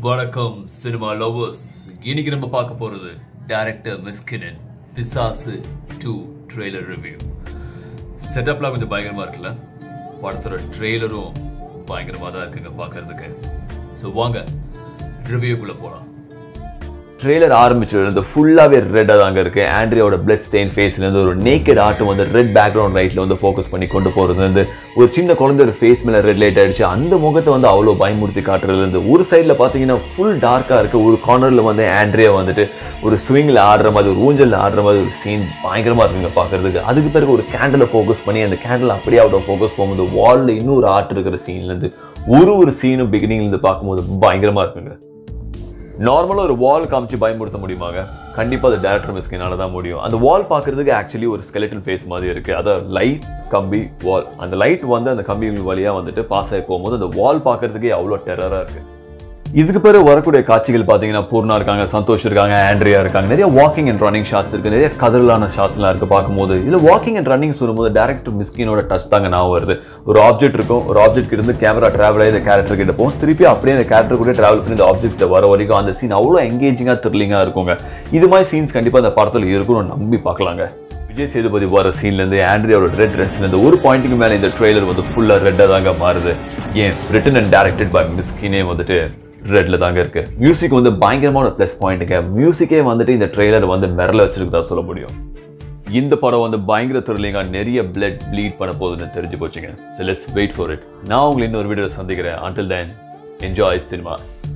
வணக்கம் cinema lovers இன்னைக்கு நம்ம பார்க்க போறது டைரக்டர் மிஸ்கினன் பிசாசு டூ ட்ரெய்லர் ரிவ்யூ செட்டப்லாம் கொஞ்சம் பயங்கரமா இருக்குல்ல படத்தோட ட்ரெய்லரும் பயங்கரமா தான் இருக்குங்க பார்க்கறதுக்கு ஸோ வாங்க ரிவ்யூக்குள்ள போலாம் ட்ரெய்லர் ஆரம்பிச்சிருந்து ஃபுல்லாகவே ரெட்டாக தாங்க இருக்கு ஆண்ட்ரியாவோட பிளட் ஸ்டெயின் ஃபேஸ்லேருந்து ஒரு நேக்கட் ஆட்டம் வந்து ரெட் பேக்ரவுண்ட் லைட்டில் வந்து ஃபோக்கஸ் பண்ணி கொண்டு போகிறது வந்து ஒரு சின்ன குழந்தையோட ஃபேஸ் மேலே ரெட் லைட் ஆயிடுச்சு அந்த முகத்தை வந்து அவ்வளோ பயமுறுத்தி காட்டுறதுலேருந்து ஒரு சைடில் பார்த்தீங்கன்னா ஃபுல் டார்க்காக இருக்கு ஒரு கார்னரில் வந்து ஆண்ட்ரியா வந்துட்டு ஒரு ஸ்விங்கில் ஆடுற மாதிரி ஒரு ஊஞ்சலில் ஆடுற மாதிரி ஒரு சீன் பயங்கரமாக இருக்குங்க பார்க்கறதுக்கு அதுக்கு பிறகு ஒரு கேண்டிலை ஃபோக்கஸ் பண்ணி அந்த கேண்டில் அப்படியே அவுட் ஆஃப் ஃபோக்கஸ் போகும்போது வாலில் இன்னொரு ஆர்ட் இருக்கிற சீன்லேருந்து ஒரு ஒரு சீனும் பிகினிங்லேருந்து பார்க்கும்போது பயங்கரமாக இருக்குங்க நார்மலாக ஒரு வால் காமிச்சு பயமுறுத்த முடியுமாங்க கண்டிப்பாக அது டேரக்டர் மிஸ்கினால தான் முடியும் அந்த வால் பார்க்கறதுக்கு ஆக்சுவலி ஒரு ஸ்கெலட்டன் ஃபேஸ் மாதிரி இருக்குது அதாவது லைட் கம்பி வால் அந்த லைட் வந்து அந்த கம்பிகள் வழியாக வந்துட்டு பாஸ் ஆகி போகும்போது அந்த வால் பார்க்கறதுக்கே அவ்வளோ டெரராக இருக்குது இதுக்கு பிறகு வரக்கூடிய காட்சிகள் பார்த்தீங்கன்னா பூர்ணா இருக்காங்க சந்தோஷ் இருக்காங்க ஆண்ட்ரியா இருக்காங்க நிறைய வாக்கிங் அண்ட் ரன்னிங் ஷாட்ஸ் இருக்கு நிறைய கதறலான ஷாட்ஸ்லாம் இருக்கு பார்க்கும்போது இதில் வாக்கிங் அண்ட் ரன்னிங் சொல்லும்போது டேரக்டர் மிஸ்கினோட டச் தாங்க நான் வருது ஒரு ஆப்ஜெக்ட் இருக்கும் ஒரு ஆப்ஜெக்ட் இருந்து கேமரா டிராவல் ஆகி இந்த கேரக்டர் கிட்ட போகும் திருப்பி அப்படியே அந்த கேரக்டர் கூட டிராவல் பண்ணி இந்த ஆப்ஜெக்ட் வர வரைக்கும் அந்த சீன் அவ்வளோ எங்கேஜிங்காக த்ரில்லிங்காக இருக்குங்க இது மாதிரி சீன்ஸ் கண்டிப்பாக அந்த படத்தில் இருக்கும்னு நம்பி பார்க்கலாங்க விஜய் சேதுபதி வர சீன்லேருந்து ஆண்ட்ரியாவோட ரெட் ட்ரெஸ்லேருந்து ஒரு பாயிண்ட்டுக்கு மேலே இந்த ட்ரெய்லர் வந்து ஃபுல்லாக ரெட்டாக தாங்க மாறுது ஏன் ரிட்டன் அண்ட் டேரக்டட் பை மிஸ்கினே வந்துட்டு ரெட்ல தாங்க இருக்கு மியூசிக் வந்து பயங்கரமான ப்ளஸ் பாயிண்ட்டுங்க மியூசிக்கே வந்துட்டு இந்த ட்ரெய்லர் வந்து மிரல வச்சிருக்கதா சொல்ல முடியும் இந்த படம் வந்து பயங்கர த்ரில்லிங்காக நிறைய பிளட் ப்ளீட் பண்ண போகுதுன்னு தெரிஞ்சு போச்சுங்க so let's wait for it நான் உங்களை இன்னொரு வீடியோவில் சந்திக்கிறேன் அண்டில் தென் என்ஜாய் சினிமாஸ்